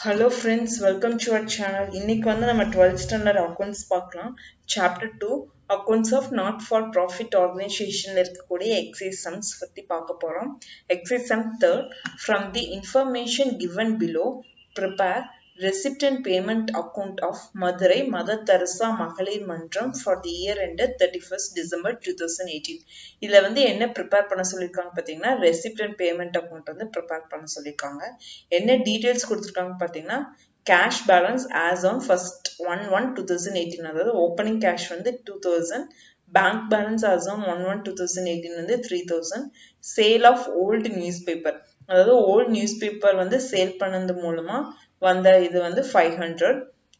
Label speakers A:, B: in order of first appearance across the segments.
A: Hello friends welcome to our channel இன்னைக்கு வந்து நம்ம டுவெல்த் ஸ்டாண்டர்ட் அக்கௌண்ட்ஸ் பார்க்கலாம் chapter two accounts of not for profit ஆர்கனைசேஷனில் இருக்கக்கூடிய எக்ஸைஸ் சம்ஸ் பற்றி பார்க்க போகிறோம் exercise sum third from the information given below prepare recipient payment account of Madurai mother Teresa மகளிர் மன்றம் for the year ended 31st December two thousand eighteen இதில் வந்து என்ன ப்ரிப்பேர் பண்ண சொல்லியிருக்காங்க பார்த்தீங்கன்னா ரெசிப்டன்ட் பேமெண்ட் அக்கௌண்ட் வந்து ப்ரிப்பேர் பண்ண சொல்லியிருக்காங்க என்ன டீட்டெயில்ஸ் கொடுத்துருக்காங்க பார்த்தீங்கன்னா cash balance as on first one one two thousand eighteen அதாவது ஓப்பனிங் கேஷ் வந்து two thousand bank balance as on one one two thousand eighteen வந்து three thousand sale of old news paper அதாவது old news paper வந்து sale பண்ணது மூலமா வந்த இது வந்து ஃபைவ் ஹண்ட்ரட்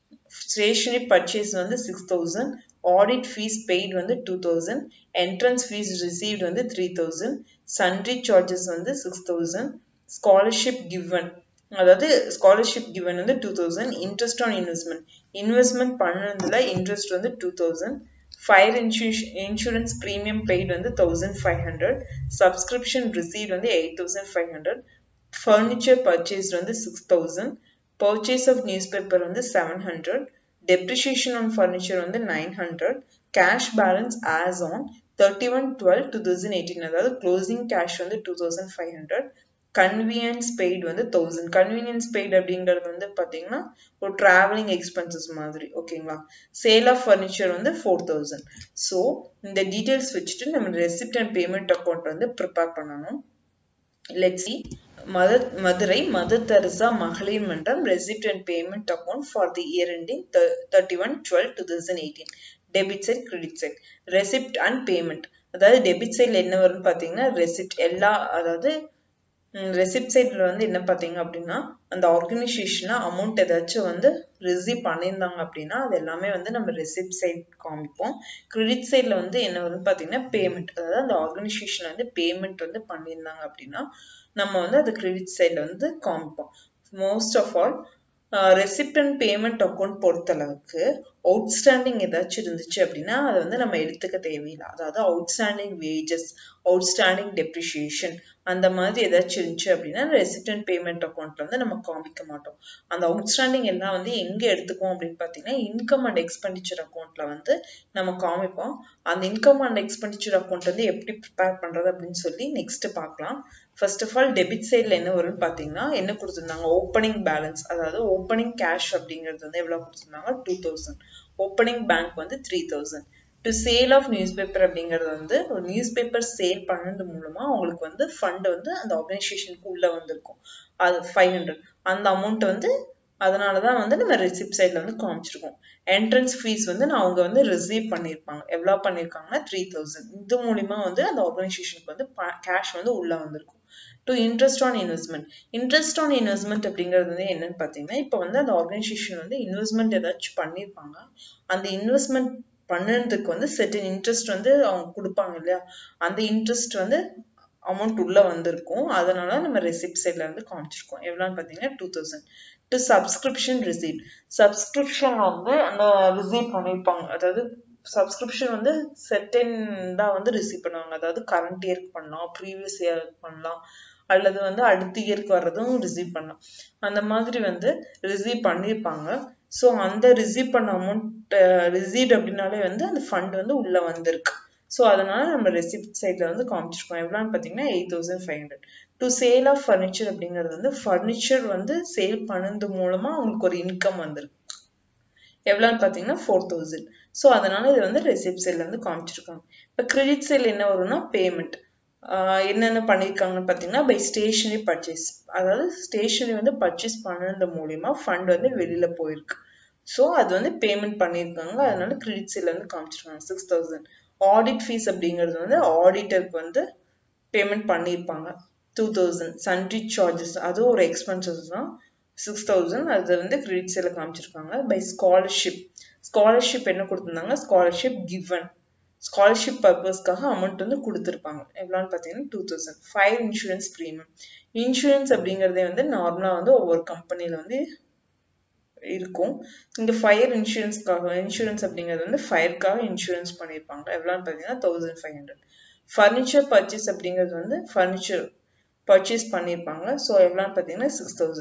A: ஸ்டேஷனரி பர்ச்சேஸ் வந்து six thousand audit fees paid வந்து two thousand entrance fees received வந்து த்ரீ தௌசண்ட் சன்ட்ரி சார்ஜஸ் வந்து சிக்ஸ் தௌசண்ட் ஸ்காலர்ஷிப் கிவன் அதாவது ஸ்காலர்ஷிப் கிவன் வந்து two thousand interest on investment investment பண்ணதுல இன்ட்ரெஸ்ட் வந்து two thousand fire இன்சூ insurance premium paid வந்து thousand five hundred subscription receive வந்து eight thousand five hundred furniture purchase வந்து six thousand purchase of news paper வந்து seven hundred depreciation on furniture வந்து nine hundred cash balance as on thirty one twelve two thousand eighteen அதாவது closing cash வந்து two thousand five hundred convenience paid வந்து thousand conveyance paid அப்படிங்கிறது வந்து பார்த்தீங்கன்னா ஒரு travelling expenses மாதிரி ஓகேங்களா சேல் ஆஃப் ஃபர்னிச்சர் வந்து ஃபோர் தௌசண்ட் ஸோ இந்த டீட்டெயில்ஸ் வச்சுட்டு நம்ம ரெசிப்ட் அண்ட் பேமெண்ட் அக்கௌண்ட் வந்து ப்ரிப்பேர் பண்ணணும் லெட் சி மத மதுரை மதர் தெரசா மகளிர் மன்றம் receipt and payment account for the year ending thirty one twelve two thousand eighteen debit side credit side receipt and payment அதாவது debit சைடில் என்ன வரும்னு பார்த்தீங்கன்னா ரெசிப்ட் எல்லா அதாவது ரெசிப்ட் சைடில் வந்து என்ன பார்த்தீங்க அப்படின்னா அந்த ஆர்கனைசேஷனில் அமௌண்ட் ஏதாச்சும் வந்து ரிசீவ் பண்ணியிருந்தாங்க அப்படின்னா அது எல்லாமே வந்து நம்ம ரெசிப்ட் சைட் காமிப்போம் கிரெடிட் சைடில் வந்து என்ன வரும்னு பார்த்தீங்கன்னா பேமெண்ட் அதாவது அந்த ஆர்கனைசேஷன் வந்து பேமெண்ட் வந்து பண்ணியிருந்தாங்க அப்படின்னா நம்ம வந்து அது கிரெடிட் சைடில் வந்து காமிப்போம் most of all receipt and payment account பொறுத்தளவுக்கு அவுட்ஸ்டாண்டிங் ஏதாச்சும் இருந்துச்சு அப்படின்னா அதை வந்து நம்ம எடுத்துக்க தேவையில்லை அதாவது அவுட்ஸ்டாண்டிங் வேஜஸ் அவுட்ஸ்டாண்டிங் டெப்ரிஷியேஷன் அந்த மாதிரி ஏதாச்சும் இருந்துச்சு அப்படின்னா ரெசிப்ட் அண்ட் பேமெண்ட் அக்கௌண்ட்ல வந்து நம்ம காமிக்க மாட்டோம் அந்த அவுட்ஸ்டாண்டிங் எல்லாம் வந்து எங்க எடுத்துக்குவோம் அப்படின்னு பார்த்தீங்கன்னா இன்கம் அண்ட் எக்ஸ்பெண்டிச்சர் அக்கௌண்ட்ல வந்து நம்ம காமிப்போம் அந்த இன்கம் அண்ட் எக்ஸ்பெண்டிச்சர் அக்கௌண்ட் வந்து எப்படி ப்ரிப்பேர் பண்றது அப்படின்னு சொல்லி நெக்ஸ்ட் பார்க்கலாம் ஃபர்ஸ்ட் ஆஃப் ஆல் டெபிட் சைடில் என்ன வரும்னு பார்த்தீங்கன்னா என்ன கொடுத்துருந்தாங்க ஓப்பனிங் பேலன்ஸ் அதாவது ஓப்பனிங் கேஷ் அப்படிங்கிறது வந்து எவ்வளோ கொடுத்துருந்தாங்க டூ தௌசண்ட் ஓப்பனிங் பேங்க் வந்து three thousand to sale of news paper அப்படிங்கிறது வந்து ஒரு நியூஸ் பேப்பர் சேல் பண்ணது மூலமா அவங்களுக்கு வந்து ஃபண்ட் வந்து அந்த ஆர்கனைசேஷனுக்கு உள்ள வந்திருக்கும் அது ஃபைவ் ஹண்ட்ரட் அந்த அமௌண்ட் வந்து அதனால தான் வந்து நம்ம ரிசிப்ட் சைடில் வந்து காமிச்சிருக்கோம் என்ட்ரன்ஸ் ஃபீஸ் வந்து நான் அவங்க வந்து ரிசீவ் பண்ணியிருப்பாங்க எவ்வளோ பண்ணியிருக்காங்கன்னா த்ரீ தௌசண்ட் இது மூலிமா வந்து அந்த ஆர்கனைசேஷனுக்கு வந்து கேஷ் வந்து உள்ளே வந்திருக்கும் to interest on investment interest on investment அப்படிங்கிறது வந்து என்னன்னு பார்த்தீங்கன்னா இப்போ வந்து அந்த ஆர்கனைசேஷன் வந்து இன்வெஸ்ட்மெண்ட் ஏதாச்சும் பண்ணியிருப்பாங்க அந்த இன்வெஸ்ட்மெண்ட் பண்ணதுக்கு வந்து செட்டின் இன்ட்ரெஸ்ட் வந்து அவங்க கொடுப்பாங்க இல்லையா அந்த இன்ட்ரெஸ்ட் வந்து அமௌண்ட் உள்ள வந்திருக்கும் அதனால நம்ம ரெசிப்ட் சைட்ல வந்து காமிச்சிருக்கோம் எவ்வளோன்னு பார்த்தீங்கன்னா two thousand to subscription receipt subscription வந்து அந்த ரிசீவ் பண்ணியிருப்பாங்க அதாவது சப்ஸ்கிரிப்ஷன் வந்து செட்டின் தான் வந்து ரிசீவ் பண்ணுவாங்க அதாவது கரண்ட் இயர்க்கு பண்ணலாம் ப்ரீவியஸ் இயருக்கு பண்ணலாம் அல்லது வந்து அடுத்த இயருக்கு வர்றதும் ரிசீவ் பண்ணலாம் அந்த மாதிரி வந்து ரிசீவ் பண்ணியிருப்பாங்க ஸோ அந்த ரிசீவ் பண்ண அமௌண்ட் ரிசீவ் அப்படின்னாலே வந்து அந்த ஃபண்ட் வந்து உள்ள வந்திருக்கு ஸோ அதனால நம்ம ரெசிப்ட் சைடில் வந்து காமிச்சிருக்கோம் எவ்வளோன்னு பார்த்தீங்கன்னா eight thousand five hundred to sale of furniture அப்படிங்கிறது வந்து ஃபர்னிச்சர் வந்து சேல் பண்ணது மூலமாக அவங்களுக்கு ஒரு இன்கம் வந்திருக்கு எவ்வளோன்னு பார்த்தீங்கன்னா ஃபோர் தௌசண்ட் ஸோ அதனால இது வந்து ரெசிப்ட் சைடில் வந்து காமிச்சிருக்காங்க இப்போ கிரெடிட் சைடில் என்ன வரும்னா பேமெண்ட் என்னென்ன பண்ணியிருக்காங்கன்னு பார்த்தீங்கன்னா பை ஸ்டேஷனரி பர்ச்சேஸ் அதாவது ஸ்டேஷனரி வந்து பர்ச்சேஸ் பண்ணது மூலியமா ஃபண்ட் வந்து வெளியில் போயிருக்கு ஸோ அது வந்து பேமெண்ட் பண்ணியிருக்காங்க அதனால கிரெடிட் சைடில் வந்து காமிச்சிருக்காங்க சிக்ஸ் தௌசண்ட் ஆடிட் ஃபீஸ் அப்படிங்கிறது வந்து ஆடிட்டருக்கு வந்து பேமெண்ட் பண்ணியிருப்பாங்க டூ தௌசண்ட் சன்ட்ரி சார்ஜஸ் அதுவும் ஒரு எக்ஸ்பென்சஸ் தான் சிக்ஸ் தௌசண்ட் அது வந்து கிரெடிட் சைடில் காமிச்சிருக்காங்க பை ஸ்காலர்ஷிப் ஸ்காலர்ஷிப் என்ன கொடுத்துருந்தாங்க ஸ்காலர்ஷிப் கிவன் ஸ்காலர்ஷிப் பர்பஸ்க்காக அமௌண்ட் வந்து கொடுத்துருப்பாங்க எவ்வளோன்னு பார்த்தீங்கன்னா two thousand fire insurance premium insurance அப்படிங்கிறதே வந்து நார்மலாக வந்து ஒவ்வொரு கம்பெனியில் வந்து இருக்கும் இங்கே ஃபயர் இன்சூரன்ஸ்க்காக இன்சூரன்ஸ் அப்படிங்கிறது வந்து ஃபயருக்காக இன்சூரன்ஸ் பண்ணியிருப்பாங்க எவ்வளோன்னு பார்த்தீங்கன்னா thousand five hundred furniture purchase அப்படிங்கிறது வந்து ஃபர்னிச்சர் பர்ச்சேஸ் பண்ணியிருப்பாங்க ஸோ எவ்வளோன்னு பார்த்தீங்கன்னா six thousand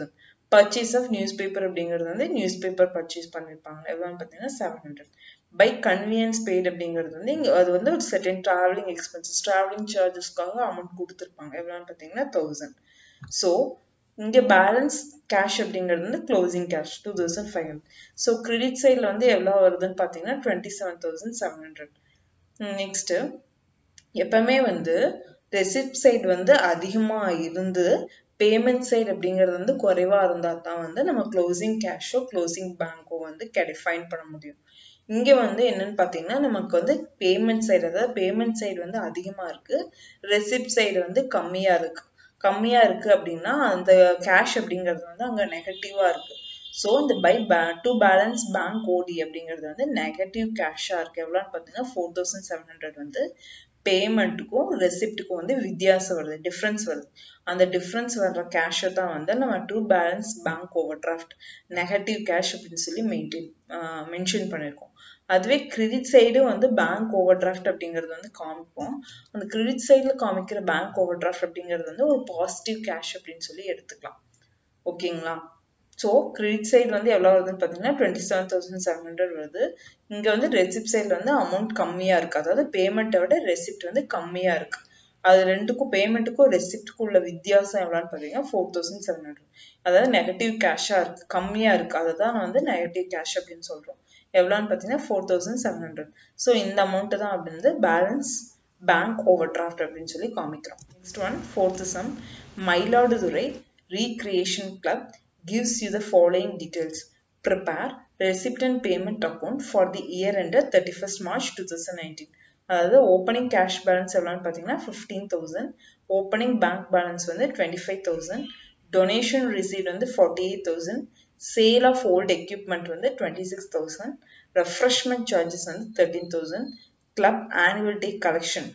A: purchase of news paper அப்படிங்கிறது வந்து நியூஸ் பேப்பர் பர்ச்சேஸ் பண்ணியிருப்பாங்க எவ்வளோன்னு பார்த்தீங்கன்னா seven hundred by convenience paid அப்படிங்கிறது வந்து இங்கே அது வந்து ஒரு செகண்ட் ட்ராவலிங் எக்ஸ்பென்சஸ் ட்ராவலிங் சார்ஜஸ்க்காக அமௌண்ட் கொடுத்துருப்பாங்க எவ்வளோன்னு பார்த்தீங்கன்னா தௌசண்ட் ஸோ இங்கே பேலன்ஸ் கேஷ் அப்படிங்கிறது வந்து closing cash two thousand five hundred so credit சைடில் வந்து எவ்வளோ வருதுன்னு பார்த்தீங்கன்னா twenty seven thousand seven hundred next எப்பவுமே வந்து ரெசிப்ட் சைடு வந்து அதிகமாக இருந்து பேமெண்ட் சைடு அப்படிங்கிறது வந்து குறைவாக இருந்தால் தான் வந்து நம்ம க்ளோசிங் கேஷோ க்ளோசிங் பேங்க்கோ வந்து டிஃபைன் பண்ண முடியும் இங்கே வந்து என்னன்னு பார்த்தீங்கன்னா நமக்கு வந்து பேமெண்ட் சைடு அதாவது பேமெண்ட் சைடு வந்து அதிகமாக இருக்குது ரெசிப்ட் சைடு வந்து கம்மியாக இருக்குது கம்மியாக இருக்குது அப்படின்னா அந்த கேஷ் அப்படிங்கிறது வந்து அங்கே நெகட்டிவாக இருக்குது ஸோ இந்த by pay to balance bank OD அப்படிங்கிறது வந்து நெகட்டிவ் கேஷாக இருக்குது எவ்வளோன்னு பார்த்தீங்கன்னா ஃபோர் தௌசண்ட் செவன் ஹண்ட்ரட் வந்து பேமெண்ட்டுக்கும் ரெசிப்ட்டுக்கும் வந்து வித்தியாசம் வருது டிஃப்ரென்ஸ் வருது அந்த டிஃப்ரென்ஸ் வர்ற கேஷை தான் வந்து நம்ம to balance bank overdraft negative cash அப்படின்னு சொல்லி மெயின்டைன் மென்ஷன் பண்ணியிருக்கோம் அதுவே கிரெடிட் சைடு வந்து பேங்க் ஓவர் டிராஃப்ட் அப்படிங்கிறது வந்து காமிப்போம் அந்த கிரெடிட் சைடில் காமிக்கிற பேங்க் ஓவர் டிராஃப்ட் அப்படிங்கிறது வந்து ஒரு பாசிட்டிவ் கேஷ் அப்படின்னு சொல்லி எடுத்துக்கலாம் ஓகேங்களா ஸோ கிரெடிட் சைடு வந்து எவ்வளோ வருதுன்னு பார்த்தீங்கன்னா twenty seven thousand seven hundred வருது இங்கே வந்து ரெசிப்ட் சைடில் வந்து அமௌண்ட் கம்மியாக இருக்குது அதாவது பேமெண்ட்டை விட ரெசிப்ட் வந்து கம்மியாக இருக்குது அது ரெண்டுக்கும் பேமெண்ட்டுக்கும் ரெசிப்ட்டுக்கும் உள்ள வித்தியாசம் எவ்வளோன்னு பார்த்தீங்கன்னா ஃபோர் தௌசண்ட் செவன் ஹண்ட்ரட் அதாவது நெகட்டிவ் கேஷாக இருக்குது கம்மியாக இருக்குது அதை தான் வந்து நெகட்டிவ் கேஷ் அப்படின்னு சொல்கிறோம் எவ்வளோன்னு பார்த்தீங்கன்னா four thousand seven hundred so இந்த அமௌண்ட்டு தான் அப்படின்னு பேலன்ஸ் பேங்க் ஓவர் டிராஃப்ட் அப்படின்னு சொல்லி காமிக்கிறோம் next one fourth sum Mayiladuthurai recreation club gives you the following details. Prepare recipient payment account for the year ended 31st March 2019. அதாவது opening cash balance எவ்வளோன்னு பார்த்தீங்கன்னா fifteen thousand opening bank balance வந்து twenty five thousand donation receipt வந்து forty eight thousand sale of old equipment வந்து twenty six thousand refreshment charges வந்து thirteen thousand club annual day collection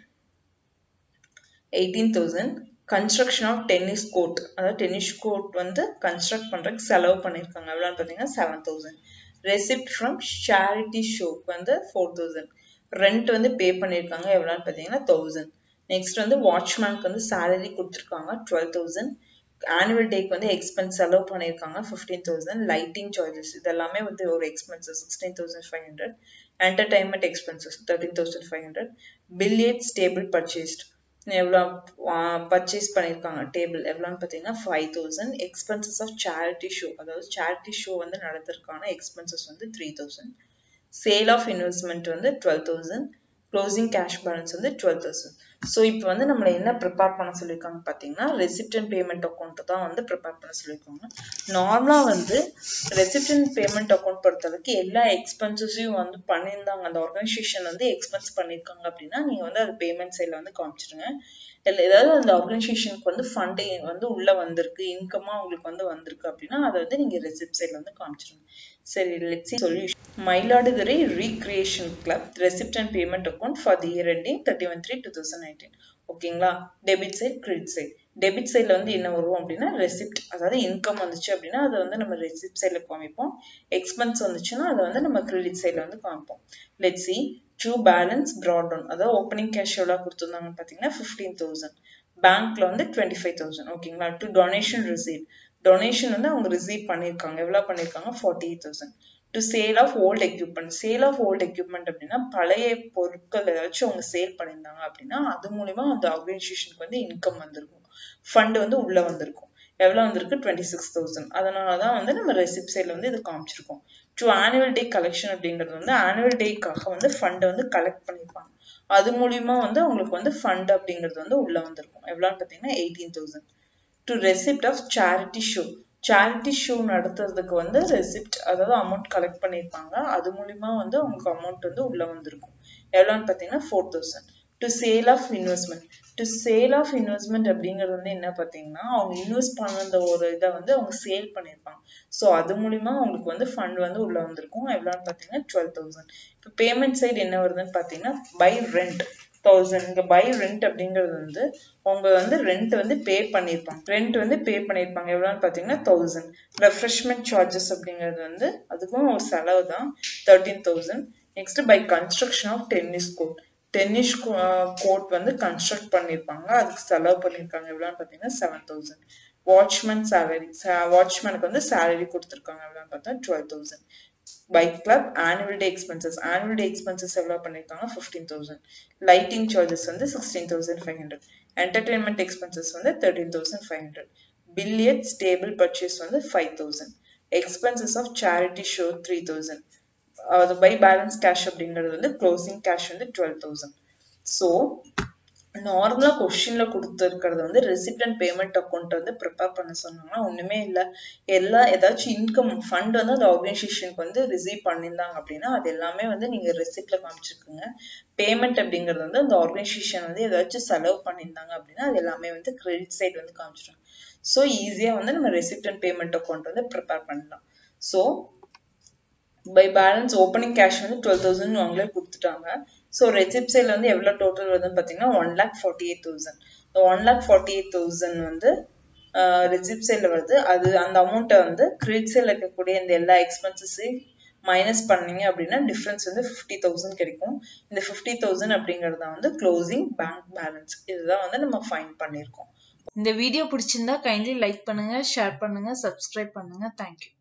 A: eighteen thousand construction of tennis court அதாவது tennis court வந்து construct பண்ணுறதுக்கு செலவு பண்ணியிருக்காங்க எவ்வளோன்னு பார்த்தீங்கன்னா seven thousand receipt from charity ஷோக்கு வந்து ஃபோர் தௌசண்ட் ரெண்ட் வந்து பே பண்ணியிருக்காங்க எவ்வளோன்னு பார்த்தீங்கன்னா தௌசண்ட் நெக்ஸ்ட் வந்து வாட்ச்மேனுக்கு வந்து சேலரி கொடுத்துருக்காங்க டுவெல் தௌசண்ட் ஆனுவல் டேக்கு வந்து எக்ஸ்பென்ஸ் செலவு பண்ணியிருக்காங்க ஃபிஃப்டீன் தௌசண்ட் லைட்டிங் சார்ஜஸ் இதெல்லாமே வந்து ஒரு expenses sixteen thousand five hundred entertainment expenses thirteen thousand five hundred billiards table purchased எவ்வளோ பர்ச்சேஸ் பண்ணியிருக்காங்க டேபிள் எவ்வளோன்னு பார்த்தீங்கன்னா five thousand expenses of charity show அதாவது சேரிட்டி ஷோ வந்து நடத்துறதுக்கான எக்ஸ்பென்சஸ் வந்து three thousand sale of investment வந்து twelve thousand closing cash balance வந்து டுவெல் தௌசண்ட் ஸோ இப்போ வந்து நம்மளை என்ன ப்ரிப்பேர் பண்ண சொல்லியிருக்காங்க பார்த்தீங்கன்னா ரெசிப்டன் பேமெண்ட் அக்கௌண்ட் தான் வந்து ப்ரிப்பேர் பண்ண சொல்லியிருக்காங்க நார்மலாக வந்து ரெசிப்டன் பேமெண்ட் அக்கௌண்ட் பொறுத்தளவுக்கு எல்லா எக்ஸ்பென்சஸையும் வந்து பண்ணியிருந்தாங்க அந்த ஆர்கனைசேஷன் வந்து எக்ஸ்பென்ஸ் பண்ணியிருக்காங்க அப்படின்னா நீங்கள் வந்து அது பேமெண்ட் சைடில் வந்து காமிச்சிருங்க இல்லை ஏதாவது அந்த ஆர்கனைசேஷனுக்கு வந்து ஃபண்டு வந்து உள்ளே வந்திருக்கு இன்கமாக உங்களுக்கு வந்து வந்திருக்கு அப்படின்னா அதை வந்து நீங்கள் ரெசிப்ட் சைடில் வந்து காமிச்சிருங்க சரி let's solution Mayiladuthurai recreation club receipt and payment account for the year ending thirty one three two thousand nineteen ஓகேங்களா debit side credit side debit சைடில் வந்து என்ன வரும் அப்படின்னா ரெசிப்ட் அதாவது இன்கம் வந்துச்சு அப்படின்னா அதை வந்து நம்ம ரெசிப்ட் சைடில் காமிப்போம் எக்ஸ்பென்ஸ் வந்துச்சுன்னா அதை வந்து நம்ம கிரெடிட் சைடில் வந்து காமிப்போம் let see through balance brought down அதாவது ஓப்பனிங் கேஷ் எவ்வளோ கொடுத்துருந்தாங்கன்னு பார்த்தீங்கன்னா ஃபிஃப்டீன் தௌசண்ட் பேங்க்ல வந்து டுவெண்ட்டி ஃபைவ் தௌசண்ட் ஓகேங்களா டு டொனேஷன் ரிசீட் டொனேஷன் வந்து அவங்க ரிசீவ் பண்ணியிருக்காங்க எவ்வளோ பண்ணியிருக்காங்க forty eight thousand to sale of old equipment sale of old equipment அப்படின்னா பழைய பொருட்கள் ஏதாச்சும் அவங்க சேல் பண்ணியிருந்தாங்க அப்படின்னா அது மூலிமா அந்த ஆர்கனைசேஷனுக்கு வந்து இன்கம் வந்திருக்கும் ஃபண்ட் வந்து உள்ள வந்திருக்கும் எவ்வளோ வந்திருக்கு டுவெண்ட்டி சிக்ஸ் தௌசண்ட் அதனால தான் வந்து நம்ம ரெசிப்ட் சைடில் வந்து இது காமிச்சிருக்கோம் டு ஆனுவல் டே கலெக்ஷன் அப்படிங்கிறது வந்து ஆனுவல் டேக்காக வந்து ஃபண்டை வந்து கலெக்ட் பண்ணியிருப்பாங்க அது மூலியமா வந்து அவங்களுக்கு வந்து ஃபண்ட் அப்படிங்கிறது வந்து உள்ள வந்திருக்கும் எவ்வளோன்னு பார்த்தீங்கன்னா eighteen thousand to receipt of charity show charity show நடத்துறதுக்கு வந்து ரெசிப்ட் அதாவது அமௌண்ட் கலெக்ட் பண்ணியிருப்பாங்க அது மூலியமா வந்து அவங்களுக்கு அமௌண்ட் வந்து உள்ள வந்திருக்கும் எவ்வளோன்னு பார்த்தீங்கன்னா four thousand to sale of investment to sale of investment அப்படிங்கிறது வந்து என்ன பார்த்தீங்கன்னா அவங்க இன்வெஸ்ட் பண்ண ஒரு இதை வந்து அவங்க சேல் பண்ணியிருப்பாங்க ஸோ அது மூலிமா அவங்களுக்கு வந்து ஃபண்ட் வந்து உள்ள வந்திருக்கும் எவ்வளோன்னு பார்த்தீங்கன்னா டுவெல் தௌசண்ட் இப்போ பேமெண்ட் சைடு என்ன வருதுன்னு பார்த்தீங்கன்னா பை ரெண்ட் தௌசண்ட் இங்கே பை ரெண்ட் அப்படிங்கிறது வந்து அவங்க வந்து ரெண்ட் வந்து பே பண்ணியிருப்பாங்க ரெண்ட் வந்து பே பண்ணியிருப்பாங்க எவ்வளோன்னு பார்த்தீங்கன்னா தௌசண்ட் ரெஃப்ரெஷ்மெண்ட் சார்ஜஸ் அப்படிங்கிறது வந்து அதுக்கும் ஒரு செலவு தான் thirteen thousand next by construction of tennis court tennis court வந்து கன்ஸ்ட்ரக்ட் பண்ணியிருப்பாங்க அதுக்கு செலவு பண்ணியிருக்காங்க எவ்வளோன்னு பார்த்தீங்கன்னா செவன் தௌசண்ட் வாட்ச்மேன் சேலரி வாட்ச்மேனுக்கு வந்து சேலரி கொடுத்துருக்காங்க அப்படின்னு பார்த்தா twelve thousand by club annual day expenses annual day expenses எவ்வளோ பண்ணியிருக்காங்க ஃபிஃப்டீன் தௌசண்ட் லைட்டிங் சார்ஜஸ் வந்து sixteen thousand five hundred entertainment expenses வந்து thirteen thousand five hundred billiards table purchase வந்து five thousand expenses of charity show three thousand அது by balance cash அப்படிங்கிறது வந்து closing cash வந்து twelve thousand so நார்மலா கொஸ்டின்ல கொடுத்துருக்கிறது வந்து ரெசிப்ட் அண்ட் பேமெண்ட் அக்கௌண்ட் வந்து ப்ரிப்பேர் பண்ண சொன்னாங்கன்னா ஒண்ணுமே இல்ல எல்லா ஏதாச்சும் இன்கம் ஃபண்ட் வந்து அந்த ஆர்கனைசேஷனுக்கு வந்து ரிசீவ் பண்ணியிருந்தாங்க அப்படின்னா அது எல்லாமே வந்து நீங்க ரெசிப்ட்ல காமிச்சிருக்குங்க பேமெண்ட் அப்படிங்கிறது வந்து அந்த ஆர்கனைசேஷன் வந்து ஏதாச்சும் செலவு பண்ணியிருந்தாங்க அப்படின்னா அது எல்லாமே வந்து கிரெடிட் சைடு வந்து காமிச்சிருவாங்க ஸோ ஈஸியா வந்து நம்ம ரெசிப்ட் அண்ட் பேமெண்ட் அக்கௌண்ட் வந்து ப்ரிப்பேர் பண்ணலாம் so by balance opening cash வந்து டுவெல் தௌசண்ட் அவங்களே கொடுத்துட்டாங்க ஸோ ரெசிப்ட் சைடில் வந்து எவ்வளோ டோட்டல் வருதுன்னு பார்த்தீங்கன்னா one lakh forty eight thousand one lakh forty eight thousand வந்து ரெசிப்ட் சைடில் வருது அது அந்த அமௌண்ட்டை வந்து கிரெடிட் சைடில் இருக்கக்கூடிய இந்த எல்லா எக்ஸ்பென்சஸையும் மைனஸ் பண்ணீங்க அப்படின்னா டிஃப்ரென்ஸ் வந்து ஃபிஃப்டி தௌசண்ட் கிடைக்கும் இந்த ஃபிஃப்டி தௌசண்ட் அப்படிங்கிறது வந்து க்ளோசிங் பேங்க் பேலன்ஸ் இதுதான் வந்து நம்ம ஃபைன் பண்ணியிருக்கோம்
B: இந்த வீடியோ பிடிச்சிருந்தா கைண்ட்லி லைக் பண்ணுங்க ஷேர் பண்ணுங்க சப்ஸ்கிரைப் பண்ணுங்க தேங்க்யூ